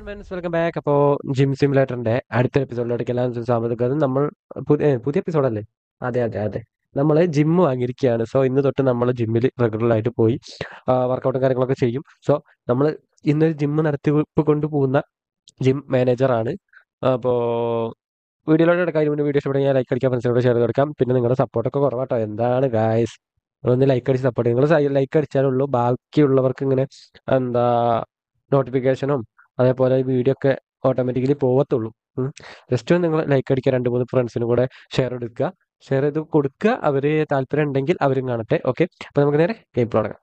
Men's welcome back അപ്പോൾ gym സിമുലേറ്ററിന്റെ അടുത്ത എപ്പിസോഡിലേക്ക് എല്ലാവരും സ്വാഗതം നമ്മൾ പുതിയ ഏ, പുതിയ എപ്പിസോഡല്ലേ അതെ അതെ അതെ നമ്മൾ ജിം വാങ്ങിയിരിക്കുകയാണ് സോ ഇന്ന് തൊട്ട് നമ്മൾ ജിമ്മിൽ റെഗുലർ ആയിട്ട് പോയി വർക്കൗട്ടും കാര്യങ്ങളൊക്കെ ചെയ്യും സോ നമ്മൾ ഇന്നൊരു ജിം നടത്തിപ്പ് കൊണ്ടുപോകുന്ന ജിം മാനേജറാണ് അപ്പോൾ വീഡിയോയിലോട്ട് എടുക്കാൻ മുന്നേ വീഡിയോ ഇഷ്ടപ്പെടുക ലൈക്ക് അടിക്കാം ഫ്രണ്ട്സിനോട് ഷെയർ ചെയ്ത് കൊടുക്കാം പിന്നെ നിങ്ങളുടെ സപ്പോർട്ടൊക്കെ കുറവാട്ടോ എന്താണ് ഗായ്സ് ഒന്ന് ലൈക്ക് അടിച്ച് സപ്പോർട്ട് നിങ്ങൾ ലൈക്ക് അടിച്ചാലുള്ളൂ ബാക്കിയുള്ളവർക്ക് ഇങ്ങനെ എന്താ നോട്ടിഫിക്കേഷനും അതേപോലെ ഈ വീഡിയോ ഒക്കെ ഓട്ടോമാറ്റിക്കലി പോവത്തുള്ളൂ ജസ്റ്റ് ഒന്ന് നിങ്ങൾ ലൈക്ക് അടിക്കുക രണ്ട് മൂന്ന് ഫ്രണ്ട്സിനും കൂടെ ഷെയർ എടുക്കുക ഷെയർ ചെയ്ത് കൊടുക്കുക അവർ താല്പര്യം ഉണ്ടെങ്കിൽ അവരും കാണട്ടെ ഓക്കെ അപ്പോൾ നമുക്ക് നേരെ ഗെയിം തുടങ്ങാം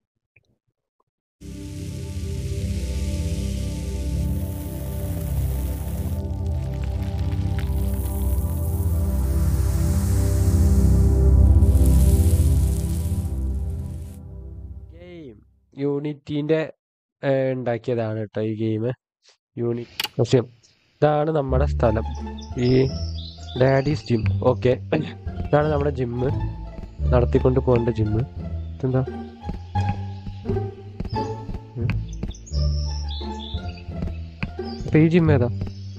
ഗെയിം യൂണിറ്റീൻ്റെ ഉണ്ടാക്കിയതാണ് കേട്ടോ ഈ ഗെയിം യൂണിറ്റ് പക്ഷേ ഇതാണ് നമ്മുടെ സ്ഥലം ഈ ഡാഡീസ് ജിം ഓക്കെ ഇതാണ് നമ്മുടെ ജിമ്മ് നടത്തിക്കൊണ്ട് പോകേണ്ട ജിമ്മ് ഇതെന്താ ഉം. അപ്പൊ ഈ ജിം ഏതാ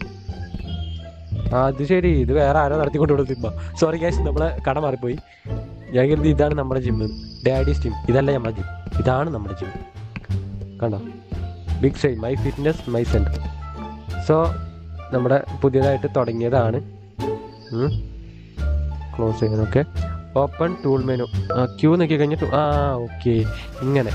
ആ അത് ശരി ഇത് വേറെ ആരോ നടത്തിക്കൊണ്ട് പോകുന്ന ജിമ്മ സോറി ഗ്യാസ് നമ്മളെ കട മാറിപ്പോയി ഞാൻ കരുതി ഇതാണ് നമ്മുടെ ജിമ്മ് ഡാഡീസ് ജിം ഇതല്ല നമ്മുടെ ജിം ഇതാണ് നമ്മുടെ ജിം കണ്ടോ big sign my fitness my center so നമ്മുടെ പുതിയതായിട്ട് തുടങ്ങിയതാണ് ക്ലോസ് ചെയ്യാൻ okay open tool menu Q നോക്കി കഴിഞ്ഞിട്ട് ആ ഓക്കെ ഇങ്ങനെ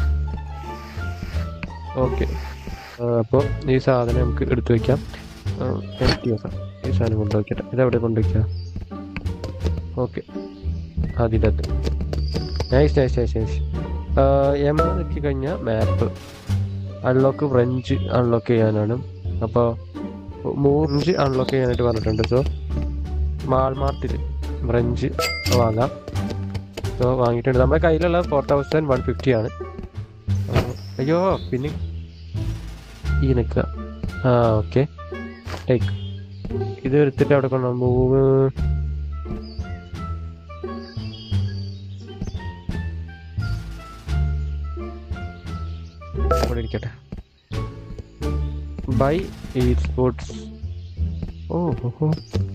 ഓക്കെ അപ്പോൾ ഈ സാധനം നമുക്ക് എടുത്തു വയ്ക്കാം empty ആക്കാം. ഈ സാധനം കൊണ്ടുവയ്ക്കട്ടെ ഇതെവിടെ കൊണ്ടുവയ്ക്കാം ഓക്കെ അതിൻ്റെ അത് nice nice nice nice M നോക്കി കഴിഞ്ഞാൽ മാപ്പ് അൺലോക്ക് ഫ്രഞ്ച് അൺലോക്ക് ചെയ്യാനാണ് അപ്പോൾ മൂഞ്ച് അൺലോക്ക് ചെയ്യാനായിട്ട് പറഞ്ഞിട്ടുണ്ട് സോ മാൾമാർട്ടിൽ ഫ്രഞ്ച് വാങ്ങാം സോ വാങ്ങിയിട്ടുണ്ട് നമ്മുടെ കയ്യിലുള്ള ഫോർ തൗസൻഡ് വൺ ഫിഫ്റ്റി ആണ് ആ, അയ്യോ പിന്നെ ഈ നിൽക്കുക ആ ഓക്കെ ടേക്ക് ഇത് എടുത്തിട്ട് അവിടെ കൊണ്ടു മൂവ് അവിടെ ഇരിക്കട്ടെ ബൈ ഈ സ്പോർട്സ് ഓ ഹോ ഹോ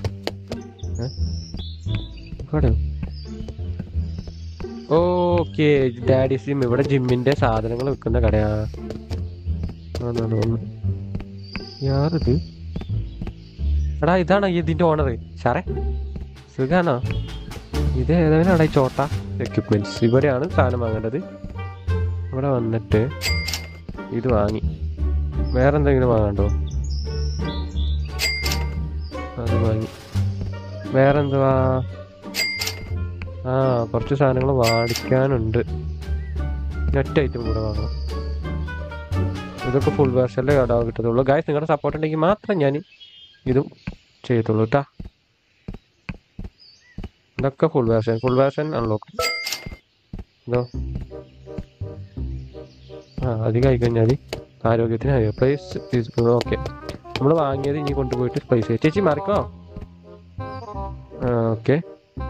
ഓക്കെ ഡാഡി സിം ഇവിടെ ജിമ്മിന്റെ സാധനങ്ങൾ വിൽക്കുന്ന കടയാ ആണാണ് ഒന്ന് യാറിത് എടാ ഇതാണോ ഇതിന്റെ ഓണർ സാറേ സുഖാണോ ഇത് ഏതായാലും ഈ ചോട്ട എക്യുപ്മെന്റ്സ് ഇവിടെയാണ് സാധനം വാങ്ങേണ്ടത് ഇവിടെ വന്നിട്ട് ഇത് വാങ്ങി വേറെ എന്തെങ്കിലും വാങ്ങണ്ടോ അത് വാങ്ങി വേറെ എന്തുവാ ആ കുറച്ച് സാധനങ്ങൾ വാടിക്കാനുണ്ട് നെറ്റ് ഐറ്റം കൂടെ വാങ്ങണം ഇതൊക്കെ ഫുൾ വേർഷനിലെ കടാവ് കിട്ടത്തുള്ളൂ ഗായ്സ് നിങ്ങളുടെ സപ്പോർട്ട് ഉണ്ടെങ്കിൽ മാത്രം ഞാൻ ഇതും ചെയ്യത്തുള്ളൂ കേട്ടാ ഇതൊക്കെ full version full version unlock എന്തോ ആ അധികം ആയി കഴിഞ്ഞാൽ ആരോഗ്യത്തിന് ഹൈ പ്രൈസ് ഓക്കെ നമ്മൾ വാങ്ങിയത് ഇനി കൊണ്ടുപോയിട്ട് സ്പൈസ് ചേച്ചി മാറിക്കോ ആ ഓക്കെ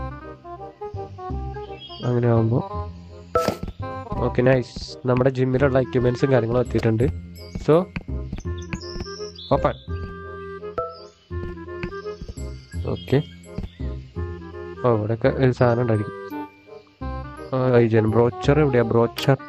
അങ്ങനെ ആകുമ്പോൾ ഓക്കെ നൈസ് നമ്മുടെ ജിമ്മിലുള്ള എക്യുപ്മെന്റ്സും കാര്യങ്ങളും എത്തിയിട്ടുണ്ട് സോ ഓപ്പൺ ഓക്കെ ഓ ഇവിടെയൊക്കെ ഒരു സാധനം ഉണ്ടായിരിക്കും ഐജൻ ബ്രോച്ചർ എവിടെയാ ബ്രോച്ചർ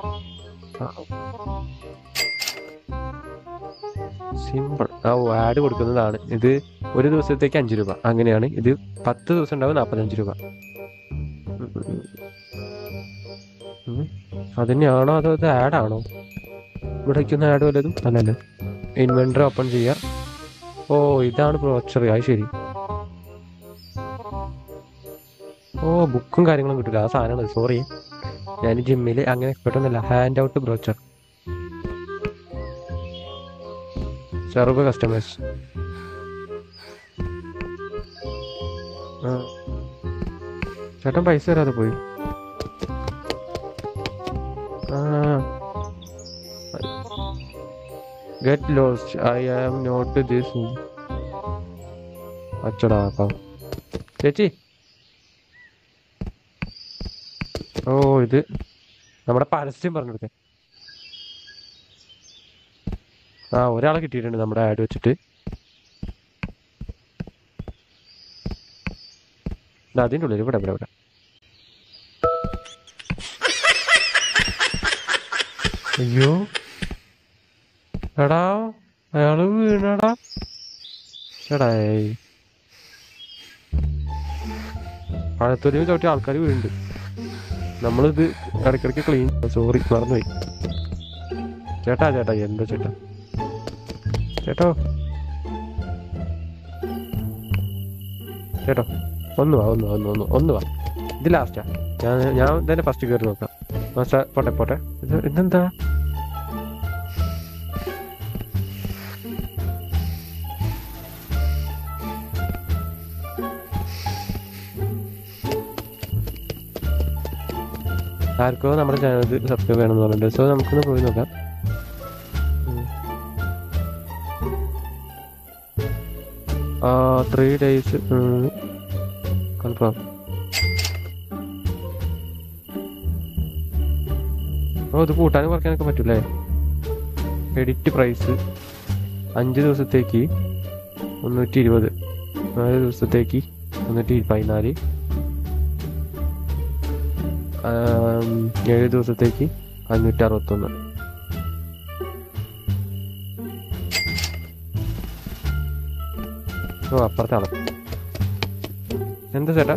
സിമ്പിൾ ആ ആഡ് കൊടുക്കുന്നതാണ് ഇത് ഒരു ദിവസത്തേക്ക് അഞ്ച് രൂപ അങ്ങനെയാണ് ഇത് പത്ത് ദിവസം ഉണ്ടാവും നാൽപ്പത്തഞ്ച് രൂപ ഉം, ഉം, ഉം. ഉം. അതന്നെയാണോ അതോ ഇത് ആഡാണോ ഇവിടെ വയ്ക്കുന്ന ആഡ് വല്ലതും അല്ലല്ലോ ഇൻവെന്റർ ഓപ്പൺ ചെയ്യുക ഓ ഇതാണ് ബ്രോച്ചർ അത് ശരി ഓ ബുക്കും കാര്യങ്ങളും കിട്ടില്ല ആ സാധനമാണ് സോറി ഞാൻ ജിമ്മിൽ അങ്ങനെ എക്സ്പെർട്ട് ഒന്നുമല്ല hand out brochure serve customers ചേട്ടൻ പൈസ തരാതെ പോയി get lost I am not this അച്ചടാ അപ്പം ചേച്ചി ഓ ഇത് നമ്മുടെ പരസ്യം പറഞ്ഞെടുക്കാൻ ആ ഒരാളെ കിട്ടിയിട്ടുണ്ട് നമ്മുടെ ആഡ് വെച്ചിട്ട് ദാ അതിൻ്റെ ഉള്ളിൽ ഇവിടെ ഇവിടെ ഇവിടെ അയ്യോ എടാ അയാള് വീണടാ എടാ ഏയ്. പഴത്തൊലിയും ചവിട്ടി ആൾക്കാർ വീഴുന്നുണ്ട് നമ്മളിത് ഇടയ്ക്കിടയ്ക്ക് ക്ലീൻ സോറി മറന്നുപോയി ചേട്ടാ ചേട്ടാ എന്താ ചേട്ടാ ചേട്ടോ ചേട്ടോ ഒന്ന് വാ ഒന്ന് വാ ഒന്ന് ഒന്ന് ഒന്ന് വാ ഇത് ലാസ്റ്റാ ഞാൻ ഞാൻ തന്നെ ഫസ്റ്റ് കയറി നോക്കാം മാസ്റ്റർ പോട്ടെ പോട്ടെ ഇത് ഇതെന്താ ആർക്കോ നമ്മുടെ ചാനൽ സബ്സ്ക്രൈബ് ചെയ്യണമെന്ന് പറഞ്ഞിട്ടുണ്ട് സോ നമുക്കൊന്ന് പോയി നോക്കാം ത്രീ ഡേയ്സ് കൺഫേം ഓ ഇത് കൂട്ടാനും കുറയ്ക്കാനൊക്കെ പറ്റൂലേ എഡിറ്റ് പ്രൈസ് അഞ്ച് ദിവസത്തേക്ക് മുന്നൂറ്റി ഇരുപത് നാല് ദിവസത്തേക്ക് മുന്നൂറ്റി പതിനാല് ആം, ഏഴ് ദിവസത്തേക്ക് അഞ്ഞൂറ്റി അറുപത്തൊന്ന് ഓ അപ്പുറത്തെ ആള് എന്താ ചേട്ടാ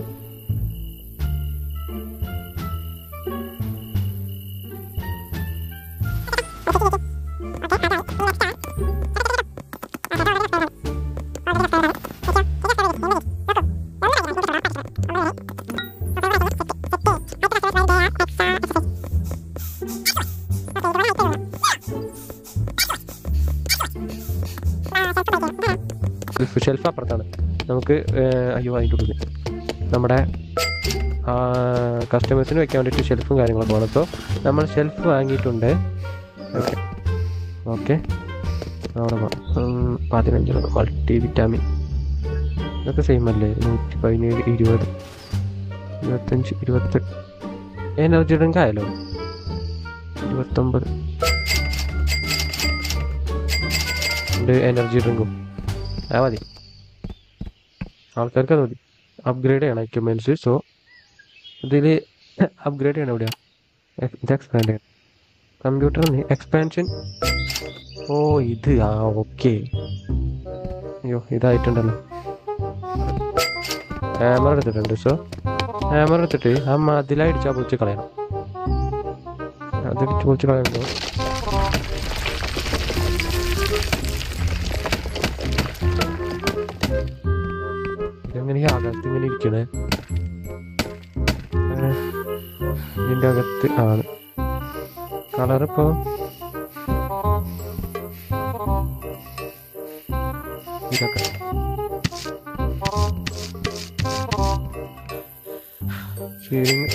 ഷെൽഫ് അപ്പുറത്താണ് നമുക്ക് ഏർ, അയ്യോ അതിൻ്റെ ഉള്ളിൽ നമ്മുടെ കസ്റ്റമേഴ്സിന് വെക്കാൻ വേണ്ടിയിട്ട് ഷെൽഫും കാര്യങ്ങളൊക്കെ വേണം സോ നമ്മൾ ഷെൽഫ് വാങ്ങിയിട്ടുണ്ട് ഓക്കെ ഓക്കെ അവിടെ വാ. ഉം, പതിനഞ്ചെണ്ണം മൾട്ടി വിറ്റാമിൻ ഇതൊക്കെ സെയിം അല്ലേ നൂറ്റി പതിനേഴ് ഇരുപത് ഇരുപത്തഞ്ച് ഇരുപത്തെട്ട് എനർജി ഡ്രിങ്ക് ആയാലോ ഇരുപത്തൊമ്പത് ഉണ്ട് എനർജി ഡ്രിങ്കും ആ മതി ആൾക്കാർക്ക് അത് മതി അപ്ഗ്രേഡ് ചെയ്യണം എക്യുപ്മെൻറ്റ്സ് സോ ഇതിൽ അപ്ഗ്രേഡ് ചെയ്യണം എവിടെയാ എ- ഇത് എക്സ്പാൻഡ് ചെയ്യണം കമ്പ്യൂട്ടർ എക്സ്പാൻഷൻ ഓ ഇത് ആ ഓക്കെ അയ്യോ ഇതായിട്ടുണ്ടല്ലോ ഹാമർ എടുത്തിട്ടുണ്ട് സോ ഹാമർ എടുത്തിട്ട് ആ മതിലടിച്ചാൽ പൊളിച്ച് കളയണം അതിടിച്ച് പൊളിച്ച് കളയുമ്പോൾ ഇതെങ്ങനെ ഈ ആകാശത്ത് ഇങ്ങനെ ഇരിക്കണേ ഏ, ഇതിന്റെ അകത്ത് ആണ് കളർ ഇപ്പോ ഇതൊക്കെ ഷെയറിങ്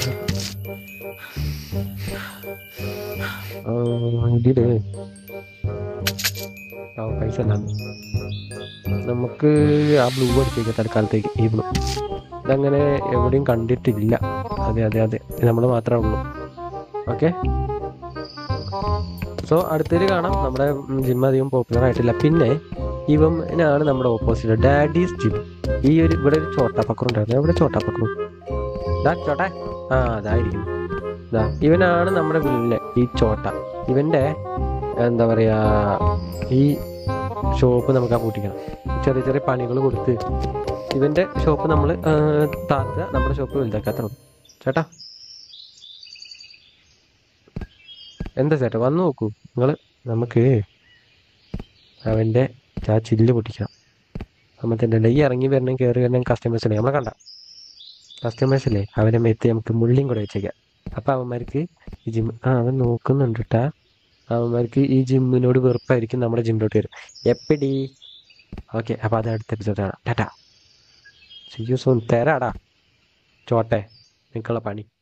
ഇതില് ആ പൈസ അല്ലാന്ന് നമുക്ക് ആ ബ്ലൂ അടിച്ചേക്കാം തൽക്കാലത്തേക്ക് ഈ ബ്ലൂ ഇതങ്ങനെ എവിടെയും കണ്ടിട്ടില്ല അതെ അതെ അതെ നമ്മൾ മാത്രമേ ഉള്ളൂ ഓക്കെ സോ അടുത്തതിൽ കാണാം നമ്മുടെ ജിം അധികം പോപ്പുലർ ആയിട്ടില്ല പിന്നെ ഇവനാണ് നമ്മുടെ ഓപ്പോസിറ്റ് ഡാഡീസ് ജിം ഈ ഒരു ഇവിടെ ഒരു ചോട്ടാപ്പക്രം ഉണ്ടായിരുന്നു എവിടെ ചോട്ടാപ്പക്രം ദാ ചോട്ടെ ആ അതായിരിക്കും ദാ ഇവനാണ് നമ്മുടെ വില്ല ഈ ചോട്ട ഇവന്റെ എന്താ പറയാ ഈ ഷോപ്പ് നമുക്ക് ആ പൂട്ടിക്കണം ചെറിയ ചെറിയ പണികൾ കൊടുത്ത് ഇവന്റെ ഷോപ്പ് നമ്മൾ താത്തുക നമ്മുടെ ഷോപ്പ് വലുതാക്കാത്ത ചേട്ടാ എന്താ ചേട്ടാ വന്നു നോക്കൂ നിങ്ങൾ നമുക്ക് അവന്റെ ആ ചില്ല് പൊട്ടിക്കണം നമ്മത്തെ ഈ ഇറങ്ങി വരണം കയറി വരണം കസ്റ്റമേഴ്സ് ഇല്ലേ നമ്മളെ കണ്ട കസ്റ്റമേഴ്സ് ഇല്ലേ അവരെ മെത്തി നമുക്ക് മുള്ളിയും കൂടെ വെച്ചേക്കാം അപ്പം അവന്മാർക്ക് ഈ ജിം ആ അവൻ നോക്കുന്നുണ്ട് കേട്ടാ അവന്മാർക്ക് ഈ ജിമ്മിനോട് വെറുപ്പായിരിക്കും നമ്മുടെ ജിമ്മിലോട്ട് വരും എപ്പടി ഓക്കെ അപ്പോൾ അത് അടുത്ത എപ്പിസോഡ് കാണാം ടാറ്റാ സി യു സൂൺ തരാടാ ചോട്ടെ നിൽക്കുള്ള പണി